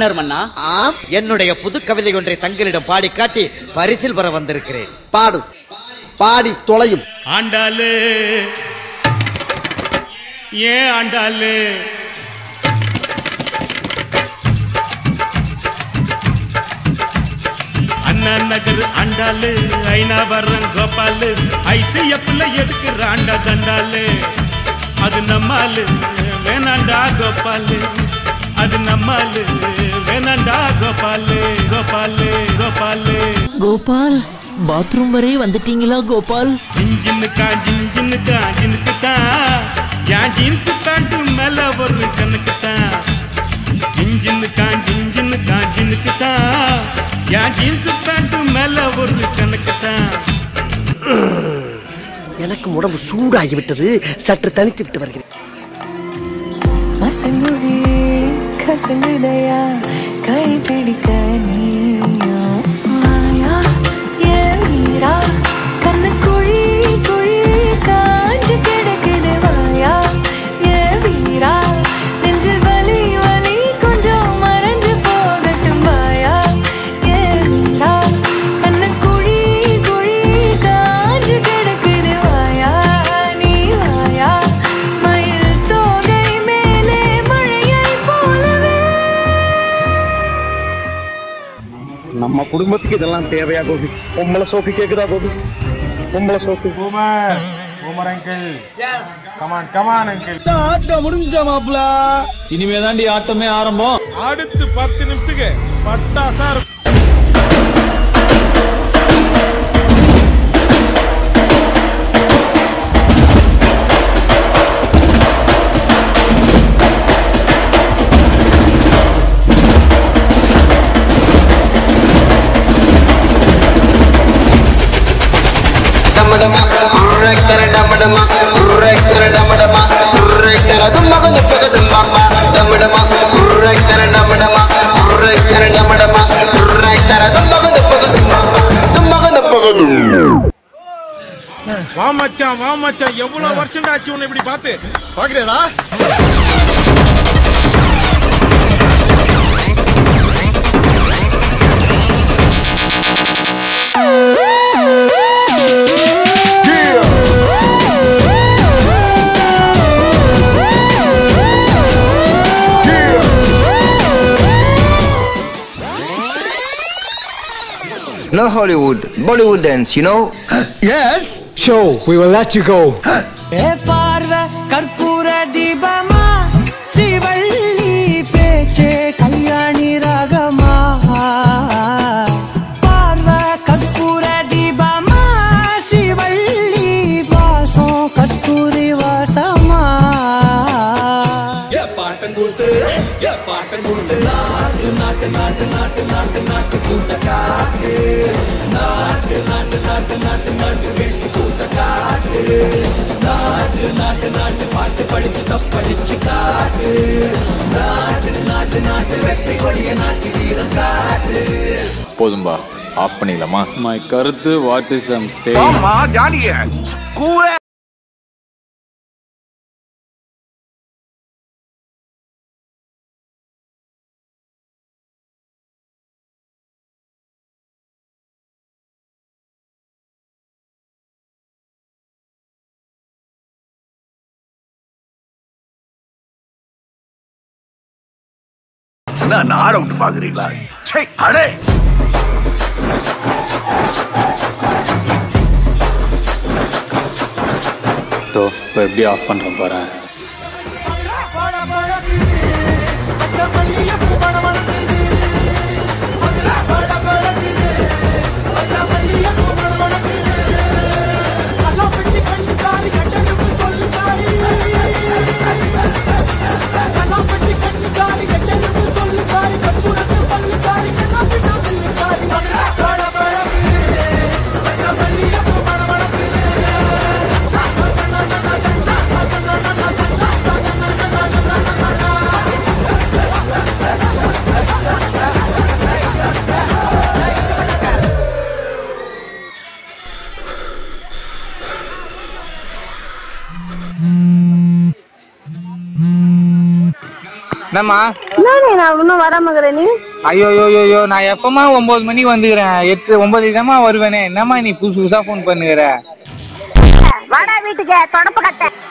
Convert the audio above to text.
மன்னர் மன்னா ஆம் என்னுடைய புது கவிதை ஒன்றை தங்களிடம் பாடி காட்டி பரிசில் பெற வந்திருக்கிறேன் பாடு பாடி தொலையும் ஆண்டாளு ஏன் ஆண்டாளு அண்ணா நகர் ஆண்டாளு ஐநா வர்றன் கோபாலு ஐசிஎஃப்ல எதுக்கு ஆண்டா தண்டாலு அது நம்மாலு வேணாண்டா கோபாலு அது நம்மாலு வேணாண்டா கோபாலு கோபாலு கோபாலு கோபால் பாத்ரூம் வரை வந்துட்டீங்களா கோபால் ஜின்ஜின்னுக்கா ஜின்ஜின்னுக்கா ஜினுக்கு தான் என் ஜீன்ஸ் பேண்ட் மேல ஒரு கண்ணுக்கு தான் ஜின்ஜின்னுக்கா ஜின்ஜின்னுக்கா ஜினுக்கு தான் என் ஜீன்ஸ் பேண்ட் மேல ஒரு கண்ணுக்கு தான் எனக்கு உடம்பு சூடாகி விட்டது சற்று தனித்து விட்டு வருகிறேன் மசங்குடி கசங்குதையா கை பிடிக்க நீயோ மாயா ஏன் வீரா கண்ணு குழி குழி காஞ்சு கிடக்குது வாயா ஏன் வீரா நெஞ்சு வலி வலி கொஞ்சம் மறைஞ்சு போகட்டும் வாயா ஏன் வீரா கண்ணு குழி குழி காஞ்சு கிடக்குது வாயா நீ வாயா மயில் தோகை மேலே மழையை போலவே நம்ம குடும்பத்துக்கு இதெல்லாம் தேவையா கோபி பொம்பளை சோஃபி கேக்குதா கோபி பொம்பளை Sophie boomer boomer uncle yes come on come on uncle ஆட்டம் முடிஞ்ச மாப்ள இனிமே தாண்டி ஆட்டமே ஆரம்பம் அடுத்து பத்து நிமிஷத்துக்கு பட்டாசா இருக்கும் டமடமா உரைக்கர டமடமா உரைக்கர டமடமா உரைக்கர தும்மக துப்பக தும்மம்மா டமடமா உரைக்கர டமடமா உரைக்கர டமடமா உரைக்கர தும்மக துப்பக தும்மம்மா தும்மக துப்பக தும்மம்மா வா மச்சான் வா மச்சான் எவ்வளவு வருஷம் ஆச்சு உன்னை இப்படி பார்த்து பாக்குறேடா No Hollywood, Bollywood dance, you know? Yes. Show, we will let you go. பார்வ கற்பூர தீபமா ஸ்ரீவள்ளி பேச்சே கல்யாணி ராகமா பார்வ கற்பூர தீபமா ஸ்ரீவள்ளி வாசம் கஸ்தூரி வாசமா போதும்பா ஆஃப் பண்ணிடலாமா மை கருத்து what is I'm saying not out பாக்குறீங்களா சே அடே தோ இப்போ எப்படி ஆஃப் பண்றேன் பாரு Thank என்னம்மா என்ன நான் இன்னும் வராம நீ ஐயோ ஐயோ ஐயோ, ஐயோ நான் எப்பமா ஒன்பது மணிக்கு வந்துக்கிறேன் எட்டு ஒன்பது தாம்மா வருவேனே என்னம்மா நீ புதுசு புதுசா ஃபோன் பண்ணுகிற வாடா வீட்டுக்கு தொடப்பு கட்ட